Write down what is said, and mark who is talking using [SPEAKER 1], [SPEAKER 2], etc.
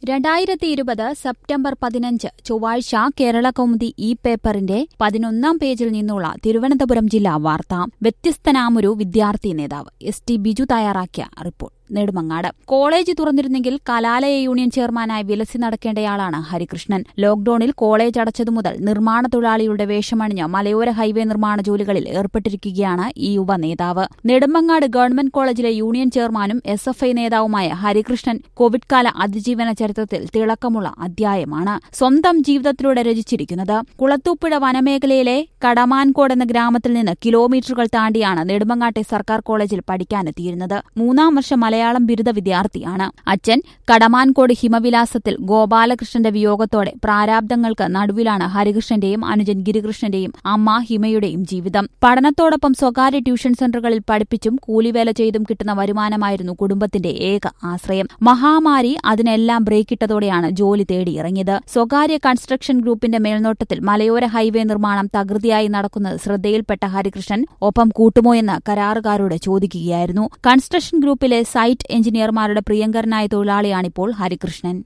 [SPEAKER 1] രണ്ടായിരത്തി ഇരുപത് സെപ്റ്റംബർ പതിനഞ്ച് ചൊവ്വാഴ്ച കേരള കൗമുദി ഇ പേപ്പറിന്റെ പതിനൊന്നാം പേജിൽ നിന്നുള്ള തിരുവനന്തപുരം ജില്ലാ വാർത്ത വ്യത്യസ്തനാമൊരു വിദ്യാർത്ഥി നേതാവ് എസ് ടി ബിജു തയ്യാറാക്കിയ റിപ്പോർട്ട് നെടുമങ്ങാട് കോളേജ് തുറന്നിരുന്നെങ്കിൽ കലാലയ യൂണിയൻ ചെയർമാനായി വിലസി നടക്കേണ്ടയാളാണ് ഹരികൃഷ്ണൻ ലോക്ഡൌണിൽ കോളേജ് അടച്ചതു മുതൽ നിർമ്മാണ തൊഴിലാളികളുടെ വേഷമണിഞ്ഞ് മലയോര ഹൈവേ നിർമ്മാണ ജോലികളിൽ ഏർപ്പെട്ടിരിക്കുകയാണ് ഈ യുവ നേതാവ് നെടുമങ്ങാട് ഗവൺമെന്റ് കോളേജിലെ യൂണിയൻ ചെയർമാനും എസ് എഫ് ഐ നേതാവുമായ ഹരികൃഷ്ണൻ കോവിഡ് കാല അതിജീവന ചരിത്രത്തിൽ തിളക്കമുള്ള അധ്യായമാണ് സ്വന്തം ജീവിതത്തിലൂടെ രചിച്ചിരിക്കുന്നത് കുളത്തൂപ്പുഴ വനമേഖലയിലെ കടമാൻകോട് എന്ന ഗ്രാമത്തിൽ നിന്ന് കിലോമീറ്ററുകൾ താണ്ടിയാണ് നെടുമങ്ങാട്ടെ സർക്കാർ കോളേജിൽ പഠിക്കാനെത്തിയിരുന്നത് മൂന്നാം വർഷ മലയാളം ബിരുദ വിദ്യാർത്ഥിയാണ് അച്ഛൻ കടമാൻകോട് ഹിമവിലാസത്തിൽ ഗോപാലകൃഷ്ണന്റെ വിയോഗത്തോടെ പ്രാരാബ്ദങ്ങൾക്ക് നടുവിലാണ് ഹരികൃഷ്ണന്റെയും അനുജൻ ഗിരികൃഷ്ണന്റെയും അമ്മ ഹിമയുടെയും ജീവിതം പഠനത്തോടൊപ്പം സ്വകാര്യ ട്യൂഷൻ സെന്ററുകളിൽ പഠിപ്പിച്ചും കൂലിവേല ചെയ്തും കിട്ടുന്ന വരുമാനമായിരുന്നു കുടുംബത്തിന്റെ ഏക ആശ്രയം മഹാമാരി അതിനെല്ലാം ബ്രേക്കിട്ടതോടെയാണ് ജോലി തേടിയിറങ്ങിയത് സ്വകാര്യ കൺസ്ട്രക്ഷൻ ഗ്രൂപ്പിന്റെ മേൽനോട്ടത്തിൽ മലയോര ഹൈവേ നിർമ്മാണം തകൃതിയായി നടക്കുന്നത് ശ്രദ്ധയിൽപ്പെട്ട ഹരികൃഷ്ണൻ ഒപ്പം കൂട്ടുമോ എന്ന് കരാറുകാരോട് ചോദിക്കുകയായിരുന്നു കൺസ്ട്രക്ഷൻ ഗ്രൂപ്പിലെ സൈറ്റ് എഞ്ചിനീയർമാരുടെ പ്രിയങ്കരനായ തൊഴിലാളിയാണിപ്പോൾ ഹരികൃഷ്ണൻ